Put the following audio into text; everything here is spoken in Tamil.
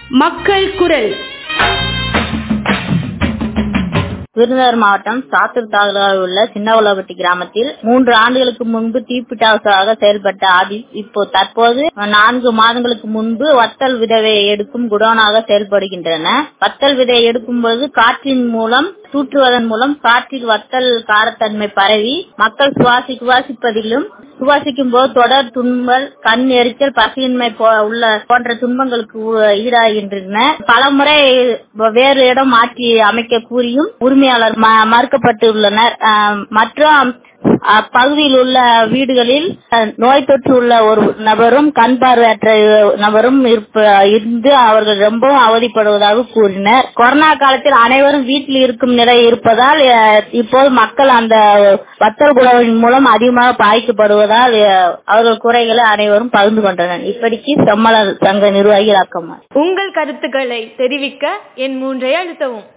மக்கள் குரல் விருதுநகர் மாவட்டம் சாத்தூர் தாலுகாவில் உள்ள சின்னவளவட்டி கிராமத்தில் மூன்று ஆண்டுகளுக்கு முன்பு தீப்பிட்டாசாக செயல்பட்ட ஆதி இப்போ தற்போது நான்கு மாதங்களுக்கு முன்பு வத்தல் விதையை எடுக்கும் குடோனாக செயல்படுகின்றன வத்தல் விதையை எடுக்கும் பொழுது காற்றின் மூலம் தூற்றுவதன் மூலம் காற்றில் வத்தல் காரத்தன்மை பரவி மக்கள் சுவாசி சுவாசிப்பதிலும் சுவாசிக்கும் போது தொடர் துன்பல் கண் எரிச்சல் பசியின்மை போ- உள்ள போன்ற துன்பங்களுக்கு ஊ- ஈடாகின்றன பலமுறை வேறு இடம் மாற்றி அமைக்க கூறியும் உரிமையாளர் ம- மறுக்கப்பட்டுள்ளனர் ஆஹ் மற்றும் அப்பகுதியில் உள்ள வீடுகளில் அஹ், நோய் தொற்று உள்ள ஒரு நபரும் கண் பார்வையற்ற நபரும் இருப்ப- இருந்து அவர்கள் ரொம்பவும் அவதிப்படுவதாக கூறினர் கொரோனா காலத்தில் அனைவரும் வீட்டில் இருக்கும் நிலை இருப்பதால் அஹ், இப்போது மக்கள் அந்த வத்தல் குழவின் மூலம் அதிகமாக பாதிக்கப்படுவதால் அஹ், அவர்கள் குறைகளை அனைவரும் பகிர்ந்து கொண்டனர் இப்படிக்கு செம்மலர் சங்க நிர்வாகி ராக்கம்மா உங்கள் கருத்துக்களை தெரிவிக்க என் மூன்றை அழுத்தவும்